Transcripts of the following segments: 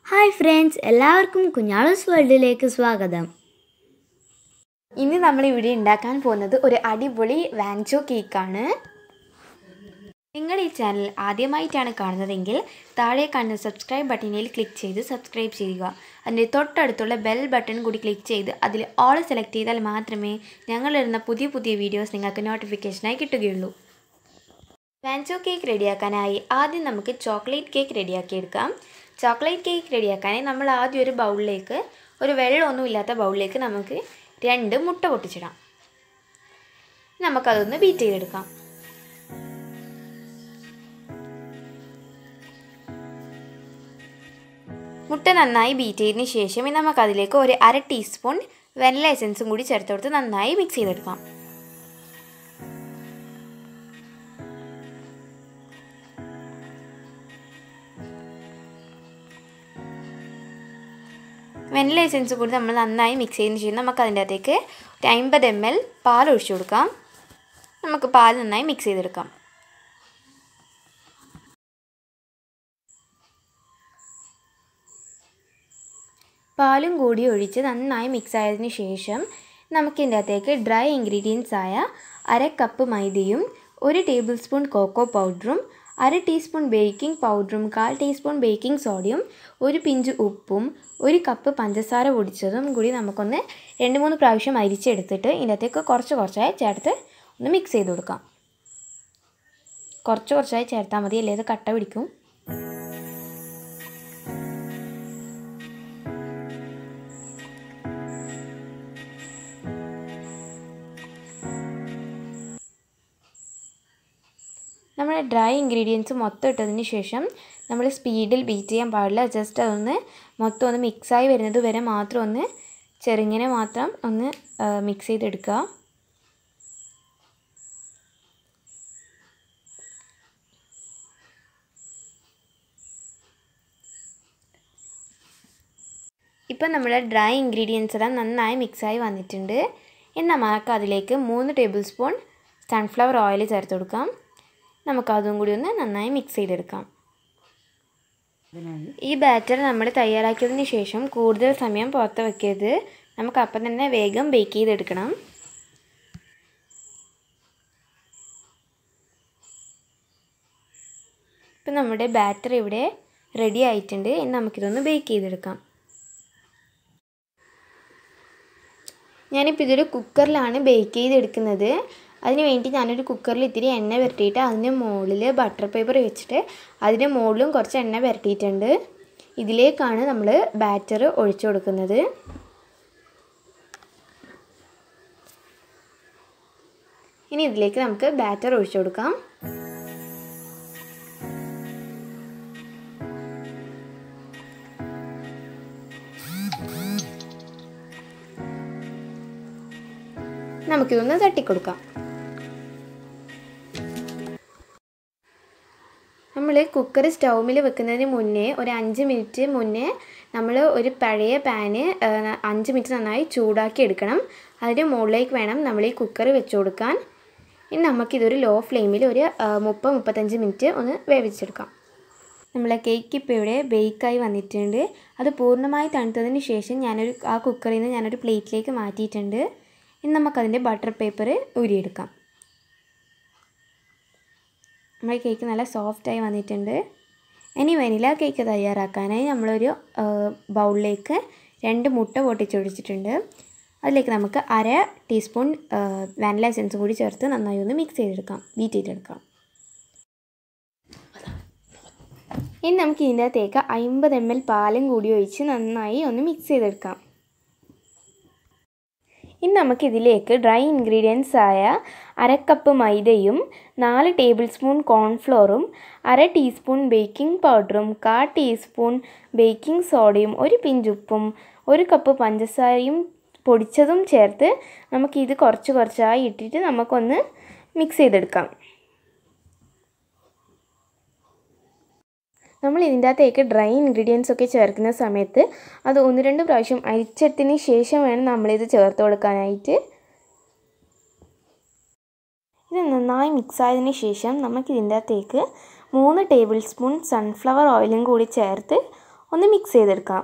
hi friends എല്ലാവർക്കും കുഞ്ഞാളൂസ് വേൾഡിലേക്ക് സ്വാഗതം ഇന്ന് നമ്മൾ ഇവിടെ ഉണ്ടാക്കാൻ പോകുന്നത് ഒരു അടിപൊളി വാൻചോ കേക്കാണ് നിങ്ങൾ ഈ ചാനൽ ആദ്യമായിട്ടാണ് കാണുന്നതെങ്കിൽ താഴെ കാണുന്ന സബ്സ്ക്രൈബ് ബട്ടണിൽ ക്ലിക്ക് ചെയ്ത് സബ്സ്ക്രൈബ് ചെയ്യുക അതിൻ്റെ തൊട്ടടുത്തുള്ള ബെൽ ബട്ടൺ കൂടി ക്ലിക്ക് ചെയ്ത് അതിൽ ഓൾ സെലക്ട് ചെയ്താൽ മാത്രമേ ഞങ്ങളിടുന്ന പുതിയ പുതിയ വീഡിയോസ് നിങ്ങൾക്ക് നോട്ടിഫിക്കേഷനായി കിട്ടുകയുള്ളൂ വാൻചോ കേക്ക് റെഡിയാക്കാനായി ആദ്യം നമുക്ക് ചോക്ലേറ്റ് കേക്ക് റെഡിയാക്കി എടുക്കാം ചോക്ലേറ്റ് കേക്ക് റെഡിയാക്കാനായി നമ്മൾ ആദ്യം ഒരു ബൗളിലേക്ക് ഒരു വെള്ളമൊന്നും ഇല്ലാത്ത ബൗളിലേക്ക് നമുക്ക് രണ്ട് മുട്ട പൊട്ടിച്ചിടാം നമുക്കതൊന്ന് ബീറ്റ് ചെയ്തെടുക്കാം മുട്ട നന്നായി ബീറ്റ് ചെയ്തതിന് ശേഷം ഇനി നമുക്കതിലേക്ക് ഒരു അര ടീസ്പൂൺ വെനില എസൻസും കൂടി ചേർത്ത് കൊടുത്ത് നന്നായി മിക്സ് ചെയ്തെടുക്കാം വെനില എസൻസ് കൂടി നമ്മൾ നന്നായി മിക്സ് ചെയ്തതിന് ശേഷം നമുക്ക് അതിൻ്റെ അകത്തേക്ക് ഒരു അമ്പത് എം എൽ പാൽ ഒഴിച്ചു കൊടുക്കാം നമുക്ക് പാൽ നന്നായി മിക്സ് ചെയ്തെടുക്കാം പാലും കൂടി ഒഴിച്ച് നന്നായി മിക്സ് ആയതിനു ശേഷം നമുക്കിതിൻ്റെ അകത്തേക്ക് ഡ്രൈ ഇൻഗ്രീഡിയൻസ് ആയ അര കപ്പ് മൈദയും ഒരു ടേബിൾ സ്പൂൺ കോക്കോ പൗഡറും അര ടീസ്പൂൺ ബേക്കിംഗ് പൗഡറും കാൽ ടീസ്പൂൺ ബേക്കിംഗ് സോഡയും ഒരു പിഞ്ച് ഉപ്പും ഒരു കപ്പ് പഞ്ചസാര പൊടിച്ചതും കൂടി നമുക്കൊന്ന് രണ്ട് മൂന്ന് പ്രാവശ്യം അരിച്ചെടുത്തിട്ട് ഇതിനകത്തേക്ക് കുറച്ച് കുറച്ചായി ചേർത്ത് ഒന്ന് മിക്സ് ചെയ്ത് കൊടുക്കാം കുറച്ച് കുറച്ചായി ചേർത്താൽ മതി അല്ലേ അത് കട്ട പിടിക്കും നമ്മൾ ഡ്രൈ ഇൻഗ്രീഡിയൻസ് മൊത്തം ഇട്ടതിന് ശേഷം നമ്മൾ സ്പീഡിൽ ബീറ്റ് ചെയ്യാൻ പാടില്ല ജസ്റ്റ് അതൊന്ന് മൊത്തം ഒന്ന് മിക്സായി വരുന്നത് വരെ മാത്രം ഒന്ന് ചെറുങ്ങനെ മാത്രം ഒന്ന് മിക്സ് ചെയ്തെടുക്കുക ഇപ്പം നമ്മുടെ ഡ്രൈ ഇൻഗ്രീഡിയൻസ് എല്ലാം നന്നായി മിക്സായി വന്നിട്ടുണ്ട് ഇനി നമുക്ക് അതിലേക്ക് മൂന്ന് ടേബിൾ സ്പൂൺ സൺഫ്ലവർ ഓയിൽ ചേർത്ത് കൊടുക്കാം നമുക്ക് അതും കൂടി ഒന്ന് നന്നായി മിക്സ് ചെയ്തെടുക്കാം ഈ ബാറ്റർ നമ്മൾ തയ്യാറാക്കിയതിന് ശേഷം കൂടുതൽ സമയം പുറത്ത് വെക്കരുത് നമുക്ക് അപ്പം തന്നെ വേഗം ബേക്ക് ചെയ്തെടുക്കണം ഇപ്പം നമ്മുടെ ബാറ്റർ ഇവിടെ റെഡി ആയിട്ടുണ്ട് ഇനി നമുക്കിതൊന്ന് ബേക്ക് ചെയ്തെടുക്കാം ഞാനിപ്പോൾ ഇതൊരു കുക്കറിലാണ് ബേക്ക് ചെയ്തെടുക്കുന്നത് അതിന് വേണ്ടി ഞാനൊരു കുക്കറിൽ ഇത്തിരി എണ്ണ പുരട്ടിയിട്ട് അതിന് മുകളിൽ ബട്ടർ പേപ്പർ വെച്ചിട്ട് അതിന് മുകളിലും കുറച്ച് എണ്ണ പുരട്ടിയിട്ടുണ്ട് ഇതിലേക്കാണ് നമ്മൾ ബാറ്റർ ഒഴിച്ചു കൊടുക്കുന്നത് ഇനി ഇതിലേക്ക് നമുക്ക് ബാറ്റർ ഒഴിച്ചു കൊടുക്കാം നമുക്കിതൊന്ന് തട്ടിക്കൊടുക്കാം നമ്മൾ കുക്കർ സ്റ്റൗമിൽ വെക്കുന്നതിന് മുന്നേ ഒരു അഞ്ച് മിനിറ്റ് മുന്നേ നമ്മൾ ഒരു പഴയ പാന് അഞ്ച് മിനിറ്റ് നന്നായി ചൂടാക്കി എടുക്കണം അതിന് മുകളിലേക്ക് വേണം നമ്മൾ ഈ കുക്കർ വെച്ച് കൊടുക്കാൻ ഇനി നമുക്കിതൊരു ലോ ഫ്ലെയിമിൽ ഒരു മുപ്പത് മുപ്പത്തഞ്ച് മിനിറ്റ് ഒന്ന് വേവിച്ചെടുക്കാം നമ്മളെ കേക്ക് ഇപ്പോൾ ഇവിടെ ബേക്കായി വന്നിട്ടുണ്ട് അത് പൂർണ്ണമായി തണുത്തതിന് ശേഷം ഞാനൊരു ആ കുക്കറിൽ നിന്ന് ഞാനൊരു പ്ലേറ്റിലേക്ക് മാറ്റിയിട്ടുണ്ട് ഇനി നമുക്കതിൻ്റെ ബട്ടർ പേപ്പർ ഊരിയെടുക്കാം നമ്മുടെ കേക്ക് നല്ല സോഫ്റ്റായി വന്നിട്ടുണ്ട് ഇനി വെനില കേക്ക് തയ്യാറാക്കാനായി നമ്മളൊരു ബൗളിലേക്ക് രണ്ട് മുട്ട പൊട്ടിച്ചൊഴിച്ചിട്ടുണ്ട് അതിലേക്ക് നമുക്ക് അര ടീസ്പൂൺ വാനില എസൻസും കൂടി ചേർത്ത് നന്നായി ഒന്ന് മിക്സ് ചെയ്തെടുക്കാം ബീറ്റ് ചെയ്തെടുക്കാം ഇനി നമുക്ക് ഇതിൻ്റെ അകത്തേക്ക് അമ്പത് എം എൽ പാലും കൂടി ഒഴിച്ച് നന്നായി ഒന്ന് മിക്സ് ചെയ്തെടുക്കാം ഇനി നമുക്കിതിലേക്ക് ഡ്രൈ ഇൻഗ്രീഡിയൻസ് ആയ അര കപ്പ് മൈദയും നാല് ടേബിൾ സ്പൂൺ കോൺഫ്ലോറും അര ടീസ്പൂൺ ബേക്കിംഗ് പൗഡറും കാ ടീസ്പൂൺ ബേക്കിംഗ് സോഡയും ഒരു പിഞ്ചുപ്പും ഒരു കപ്പ് പഞ്ചസാരയും പൊടിച്ചതും ചേർത്ത് നമുക്കിത് കുറച്ച് കുറച്ചായി ഇട്ടിട്ട് നമുക്കൊന്ന് മിക്സ് ചെയ്തെടുക്കാം നമ്മൾ ഇതിൻ്റെ അകത്തേക്ക് ഡ്രൈ ഇൻഗ്രീഡിയൻസ് ഒക്കെ ചേർക്കുന്ന സമയത്ത് അത് ഒന്ന് രണ്ട് പ്രാവശ്യം അരിച്ചെടുത്തതിന് ശേഷം വേണം നമ്മളിത് ചേർത്ത് കൊടുക്കാനായിട്ട് ഇത് നന്നായി മിക്സ് ആയതിനു ശേഷം നമുക്ക് ഇതിൻ്റെ അകത്തേക്ക് മൂന്ന് ടേബിൾ സ്പൂൺ സൺഫ്ലവർ ഓയിലും കൂടി ചേർത്ത് ഒന്ന് മിക്സ് ചെയ്തെടുക്കാം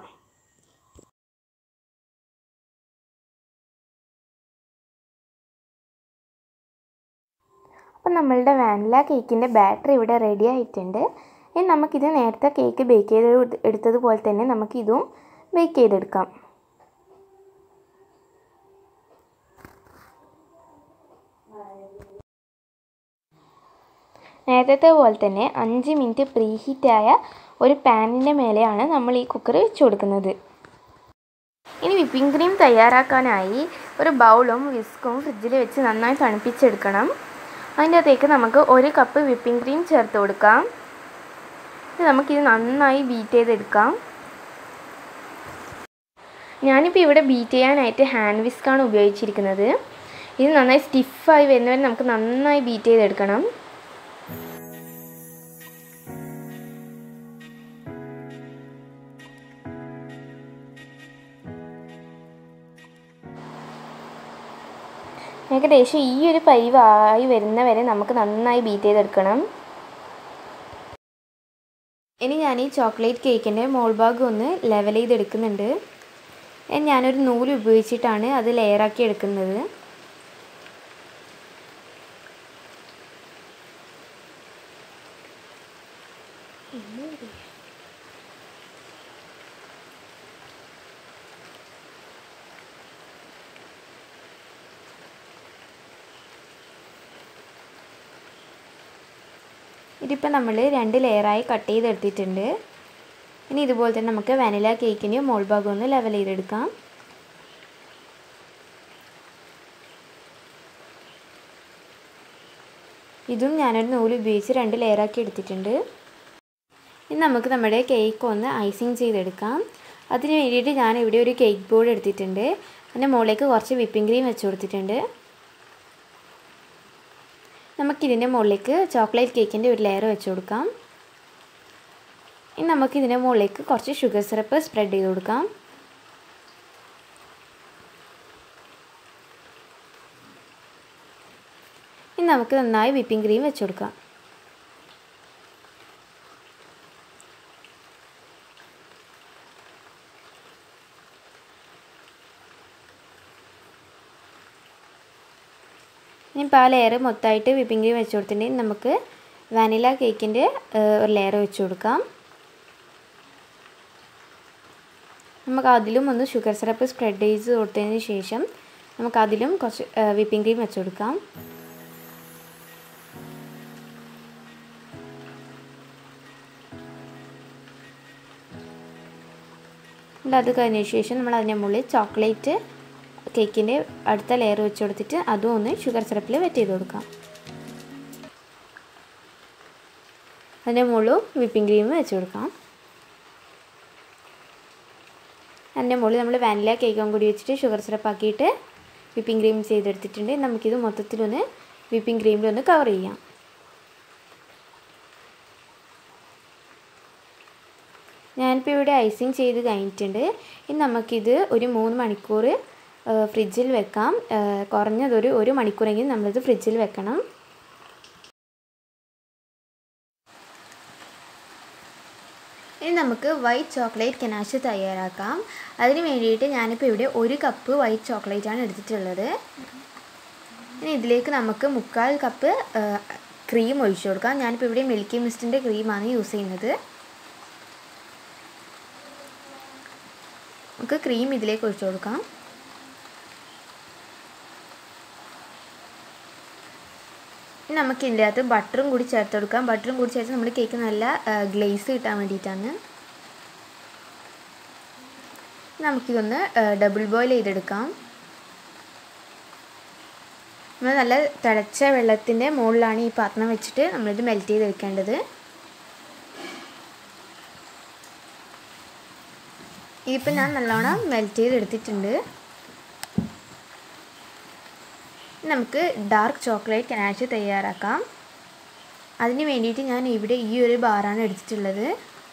അപ്പം നമ്മളുടെ വാനില കേക്കിൻ്റെ ബാറ്റർ ഇവിടെ റെഡി ആയിട്ടുണ്ട് ഇനി നമുക്കിത് നേരത്തെ കേക്ക് ബേക്ക് ചെയ്ത് എടുത്തതുപോലെ തന്നെ നമുക്കിതും ബേക്ക് ചെയ്തെടുക്കാം നേരത്തെ പോലെ തന്നെ അഞ്ച് മിനിറ്റ് പ്രീ ഹീറ്റായ ഒരു പാനിൻ്റെ മേലെയാണ് നമ്മൾ ഈ കുക്കർ വെച്ച് കൊടുക്കുന്നത് ഇനി വിപ്പിംഗ് ക്രീം തയ്യാറാക്കാനായി ഒരു ബൗളും വിസ്കും ഫ്രിഡ്ജിൽ വെച്ച് നന്നായി തണുപ്പിച്ചെടുക്കണം അതിൻ്റെ അകത്തേക്ക് നമുക്ക് ഒരു കപ്പ് വിപ്പിംഗ് ക്രീം ചേർത്ത് കൊടുക്കാം നമുക്കിത് നന്നായി ബീറ്റ് ചെയ്തെടുക്കാം ഞാനിപ്പോൾ ഇവിടെ ബീറ്റ് ചെയ്യാനായിട്ട് ഹാൻഡ് വിസ്കാണ് ഉപയോഗിച്ചിരിക്കുന്നത് ഇത് നന്നായി സ്റ്റിഫായി വരുന്നവരെ നമുക്ക് നന്നായി ബീറ്റ് ചെയ്തെടുക്കണം ഏകദേശം ഈ ഒരു പരിവായി വരുന്നവരെ നമുക്ക് നന്നായി ബീറ്റ് ചെയ്തെടുക്കണം ഇനി ഞാൻ ഈ ചോക്ലേറ്റ് കേക്കിൻ്റെ മോൾ ഭാഗം ഒന്ന് ലെവൽ ചെയ്തെടുക്കുന്നുണ്ട് ഞാനൊരു നൂല് ഉപയോഗിച്ചിട്ടാണ് അത് ലെയറാക്കി എടുക്കുന്നത് ഇതിപ്പോൾ നമ്മൾ രണ്ട് ലെയറായി കട്ട് ചെയ്തെടുത്തിട്ടുണ്ട് ഇനി ഇതുപോലെ തന്നെ നമുക്ക് വാനില കേക്കിന് മോൾ ഭാഗം ഒന്ന് ലെവൽ ചെയ്തെടുക്കാം ഇതും ഞാനൊരു നൂല് ഉപയോഗിച്ച് രണ്ട് ലെയറാക്കി എടുത്തിട്ടുണ്ട് ഇനി നമുക്ക് നമ്മുടെ കേക്ക് ഒന്ന് ഐസിങ് ചെയ്തെടുക്കാം അതിന് വേണ്ടിയിട്ട് ഞാൻ ഇവിടെ ഒരു കേക്ക് ബോർഡ് എടുത്തിട്ടുണ്ട് അതിൻ്റെ മുകളിലേക്ക് കുറച്ച് വിപ്പിംഗ് ക്രീം വെച്ച് കൊടുത്തിട്ടുണ്ട് നമുക്കിതിൻ്റെ മുകളിലേക്ക് ചോക്ലേറ്റ് കേക്കിൻ്റെ ഒരു ലെയർ വെച്ച് കൊടുക്കാം ഇനി നമുക്കിതിൻ്റെ മുകളിലേക്ക് കുറച്ച് ഷുഗർ സിറപ്പ് സ്പ്രെഡ് ചെയ്ത് കൊടുക്കാം ഇനി നമുക്ക് നന്നായി വിപ്പിംഗ് ക്രീം വെച്ച് കൊടുക്കാം ഇനിയിപ്പോൾ ആ ലെയർ മൊത്തമായിട്ട് വിപ്പിംഗ് ക്രീം വെച്ച് കൊടുത്തിട്ടുണ്ടെങ്കിൽ നമുക്ക് വാനില കേക്കിൻ്റെ ഒരു ലെയർ വെച്ച് കൊടുക്കാം നമുക്ക് അതിലും ഒന്ന് ഷുഗർ സിറപ്പ് സ്പ്രെഡ് ചെയ്ത് കൊടുത്തതിന് ശേഷം നമുക്ക് അതിലും കുറച്ച് വിപ്പിംഗ് ക്രീം വെച്ച് കൊടുക്കാം അത് കഴിഞ്ഞ ശേഷം നമ്മൾ അതിൻ്റെ മുകളിൽ ചോക്ലേറ്റ് കേക്കിൻ്റെ അടുത്ത ലെയർ വെച്ച് കൊടുത്തിട്ട് അതും ഒന്ന് ഷുഗർ സിറപ്പിൽ വെറ്റ് ചെയ്ത് കൊടുക്കാം അതിൻ്റെ മുകളിൽ വിപ്പിംഗ് ക്രീം വെച്ച് കൊടുക്കാം അതിൻ്റെ മുകളിൽ നമ്മൾ വാനില കേക്കും കൂടി വെച്ചിട്ട് ഷുഗർ സിറപ്പ് ആക്കിയിട്ട് വിപ്പിംഗ് ക്രീം ചെയ്തെടുത്തിട്ടുണ്ട് നമുക്കിത് മൊത്തത്തിലൊന്ന് വിപ്പിംഗ് ക്രീമിലൊന്ന് കവർ ചെയ്യാം ഞാനിപ്പോൾ ഇവിടെ ഐസിങ് ചെയ്ത് കഴിഞ്ഞിട്ടുണ്ട് ഇനി നമുക്കിത് ഒരു മൂന്ന് മണിക്കൂർ ഫ്രിഡ്ജിൽ വെക്കാം കുറഞ്ഞതൊരു ഒരു മണിക്കൂറെങ്കിലും നമ്മളിത് ഫ്രിഡ്ജിൽ വെക്കണം ഇനി നമുക്ക് വൈറ്റ് ചോക്ലേറ്റ് കനാശ് തയ്യാറാക്കാം അതിന് വേണ്ടിയിട്ട് ഞാനിപ്പോൾ ഇവിടെ ഒരു കപ്പ് വൈറ്റ് ചോക്ലേറ്റാണ് എടുത്തിട്ടുള്ളത് ഇനി ഇതിലേക്ക് നമുക്ക് മുക്കാൽ കപ്പ് ക്രീം ഒഴിച്ചു കൊടുക്കാം ഞാനിപ്പോൾ ഇവിടെ മിൽക്കി മിസ്റ്റിൻ്റെ ക്രീമാണ് യൂസ് ചെയ്യുന്നത് നമുക്ക് ക്രീം ഇതിലേക്ക് ഒഴിച്ചു കൊടുക്കാം ഇനി നമുക്ക് ഇതിൻ്റെ അകത്ത് ബട്ടറും കൂടി ചേർത്ത് കൊടുക്കാം ബട്ടറും കൂടി ചേർത്ത് നമ്മുടെ കേക്ക് നല്ല ഗ്ലേസ് കിട്ടാൻ വേണ്ടിയിട്ടാണ് നമുക്കിതൊന്ന് ഡബിൾ ബോയിൽ ചെയ്തെടുക്കാം നമ്മൾ നല്ല തിളച്ച വെള്ളത്തിൻ്റെ മുകളിലാണ് ഈ പാത്രം വെച്ചിട്ട് നമ്മളിത് മെൽറ്റ് ചെയ്തെടുക്കേണ്ടത് ഇതിപ്പോൾ ഞാൻ നല്ലോണം മെൽറ്റ് ചെയ്തെടുത്തിട്ടുണ്ട് നമുക്ക് ഡാർക്ക് ചോക്ലേറ്റ് കനാച്ച് തയ്യാറാക്കാം അതിന് വേണ്ടിയിട്ട് ഞാൻ ഇവിടെ ഈ ഒരു ബാറാണ് എടുത്തിട്ടുള്ളത്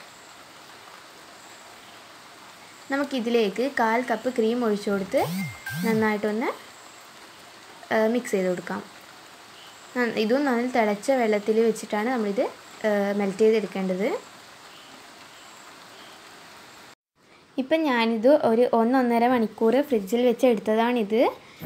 നമുക്കിതിലേക്ക് കാൽ കപ്പ് ക്രീം ഒഴിച്ചു കൊടുത്ത് നന്നായിട്ടൊന്ന് മിക്സ് ചെയ്ത് കൊടുക്കാം ഇതും നല്ല തിളച്ച വെള്ളത്തിൽ വെച്ചിട്ടാണ് നമ്മളിത് മെൽറ്റ് ചെയ്തെടുക്കേണ്ടത് ഇപ്പം ഞാനിത് ഒരു ഒന്നൊന്നര മണിക്കൂർ ഫ്രിഡ്ജിൽ വെച്ച് എടുത്തതാണിത്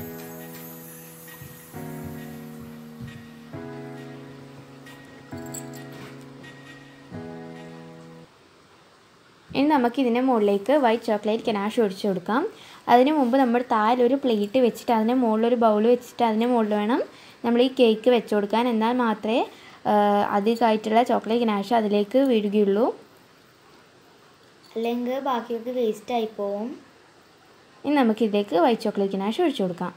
ഇനി നമുക്ക് ഇതിൻ്റെ മുകളിലേക്ക് വൈറ്റ് ചോക്ലേറ്റ് കനാഷ് ഒഴിച്ചു കൊടുക്കാം അതിന് മുമ്പ് നമ്മൾ താഴെ ഒരു പ്ലേറ്റ് വെച്ചിട്ട് അതിന് മുകളിലൊരു ബൗൾ വെച്ചിട്ട് അതിന് മുകളിൽ വേണം നമ്മൾ ഈ കേക്ക് വെച്ച് കൊടുക്കാൻ എന്നാൽ മാത്രമേ അധികമായിട്ടുള്ള ചോക്ലേറ്റ് കനാഷ് അതിലേക്ക് വീഴുകയുള്ളൂ അല്ലെങ്കിൽ ബാക്കിയൊക്കെ വേസ്റ്റ് ആയി പോവും ഇനി നമുക്കിതിലേക്ക് വൈറ്റ് ചോക്ലേറ്റ് കനാഷ് ഒഴിച്ചു കൊടുക്കാം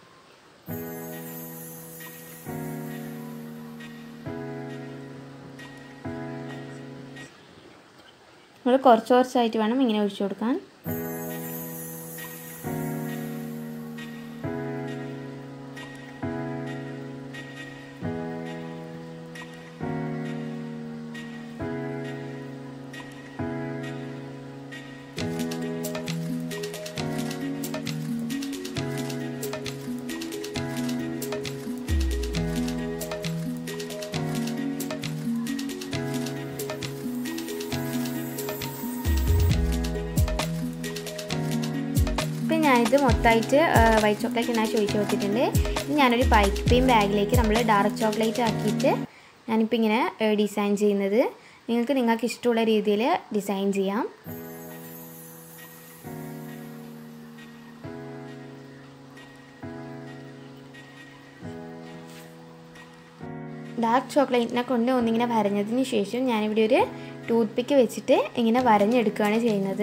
നമ്മൾ കുറച്ച് കുറച്ചായിട്ട് വേണം ഇങ്ങനെ ഒഴിച്ചു കൊടുക്കാൻ ഇപ്പം ഞാനിത് മൊത്തമായിട്ട് വൈറ്റ് ചോക്ലേറ്റ് ഞാൻ ചോദിച്ചു വെച്ചിട്ടുണ്ട് ഇനി ഞാനൊരു പൈപ്പിംഗ് ബാഗിലേക്ക് നമ്മൾ ഡാർക്ക് ചോക്ലേറ്റ് ആക്കിയിട്ട് ഞാനിപ്പോൾ ഇങ്ങനെ ഡിസൈൻ ചെയ്യുന്നത് നിങ്ങൾക്ക് നിങ്ങൾക്ക് ഇഷ്ടമുള്ള രീതിയിൽ ഡിസൈൻ ചെയ്യാം ഡാർക്ക് ചോക്ലേറ്റിനെ കൊണ്ട് ഒന്നിങ്ങനെ വരഞ്ഞതിന് ശേഷം ഞാനിവിടെ ഒരു ടൂത്ത് പിക്ക് വെച്ചിട്ട് ഇങ്ങനെ വരഞ്ഞെടുക്കുകയാണ് ചെയ്യുന്നത്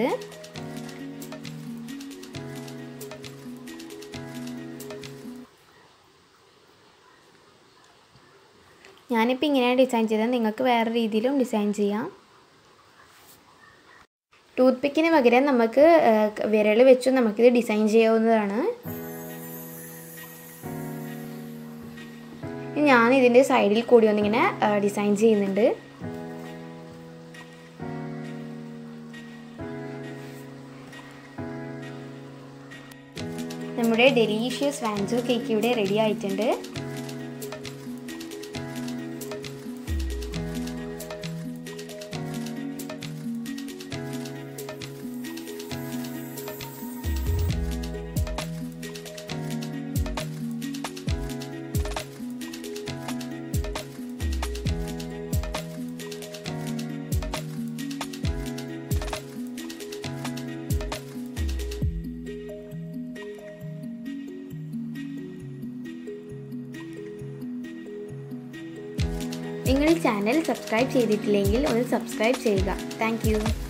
ഞാനിപ്പോൾ ഇങ്ങനെയാണ് ഡിസൈൻ ചെയ്തത് നിങ്ങൾക്ക് വേറെ രീതിയിലും ഡിസൈൻ ചെയ്യാം ടൂത്ത് പിക്കിന് പകരം നമുക്ക് വിരൽ വെച്ചും നമുക്കിത് ഡിസൈൻ ചെയ്യാവുന്നതാണ് ഞാൻ ഇതിൻ്റെ സൈഡിൽ കൂടി ഒന്നിങ്ങനെ ഡിസൈൻ ചെയ്യുന്നുണ്ട് നമ്മുടെ ഡെലീഷ്യസ് വാൻസോ കേക്ക് ഇവിടെ റെഡി ആയിട്ടുണ്ട് നിങ്ങൾ ഈ ചാനൽ സബ്സ്ക്രൈബ് ചെയ്തിട്ടില്ലെങ്കിൽ ഒന്ന് സബ്സ്ക്രൈബ് ചെയ്യുക താങ്ക്